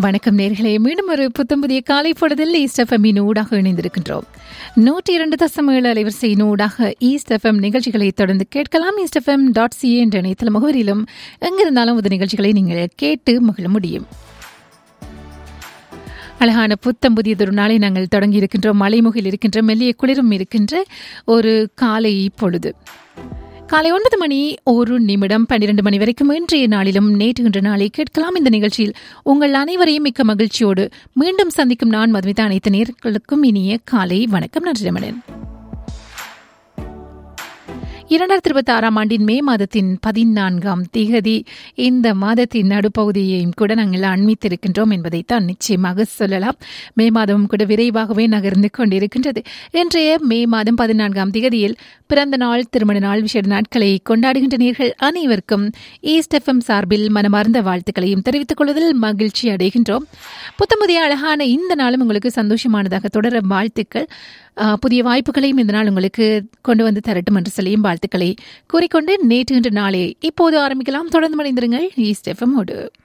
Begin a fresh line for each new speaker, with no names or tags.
வணக்கம் நேர்களே மீண்டும் ஒரு புத்தம் புதிய காலை பொழுதில் ஈஸ்ட் எஃப்எம்மின் ஊடாக இணைந்திருக்கின்றோம் நூற்றி இரண்டு தசம் ஏழு அலைவரிசையின் ஊடாக ஈஸ்ட் எஃப்எம் நிகழ்ச்சிகளை தொடர்ந்து கேட்கலாம் ஈஸ்ட் எஃப்எம் டாட் சிஏ என்ற இணையதள முகவரியிலும் எங்கிருந்தாலும் இந்த நிகழ்ச்சிகளை நீங்கள் கேட்டு மகிழ முடியும் அழகான புத்தம் புதியதொரு நாளை நாங்கள் தொடங்கி இருக்கின்றோம் மலைமுகில் இருக்கின்ற மெல்லிய குளிரும் இருக்கின்ற ஒரு காலை பொழுது காலை ஒன்பது மணி ஒரு நிமிடம் பன்னிரண்டு மணி வரைக்கும் இன்றைய நாளிலும் நேற்று இன்ற நாளை கேட்கலாம் இந்த நிகழ்ச்சியில் உங்கள் அனைவரையும் மிக்க மகிழ்ச்சியோடு மீண்டும் சந்திக்கும் நான் மதுமிதா அனைத்து நேர்களுக்கும் இனிய காலை வணக்கம் நன்றி ரமணன் இரண்டாயிரத்தி இருபத்தி ஆறாம் ஆண்டின் மே மாதத்தின் பதினான்காம் திகதி இந்த மாதத்தின் நடுப்பகுதியையும் கூட நாங்கள் அண்மித்திருக்கின்றோம் என்பதைத்தான் நிச்சயமாக சொல்லலாம் மே மாதமும் கூட விரைவாகவே நகர்ந்து கொண்டிருக்கின்றது இன்றைய மே மாதம் பதினான்காம் திகதியில் பிறந்த நாள் திருமண நாள் விசேட நாட்களை கொண்டாடுகின்ற நேர்கள் அனைவருக்கும் ஈஸ்ட் எஃப்எம் சார்பில் மனமார்ந்த வாழ்த்துக்களையும் தெரிவித்துக் கொள்வதில் மகிழ்ச்சி அடைகின்றோம் புத்தமுதிய அழகான இந்த நாளும் உங்களுக்கு சந்தோஷமானதாக தொடர வாழ்த்துக்கள் புதிய வாய்ப்புகளையும் இந்த நாள் உங்களுக்கு கொண்டு வந்து தரட்டும் என்று சொல்லியும் வாழ்த்துக்களை கூறிக்கொண்டு நேற்று இன்று நாளே இப்போது ஆரம்பிக்கலாம் தொடர்ந்து மடைந்திருங்கள் ஈஸ்ட் எஃப்எம்மோடு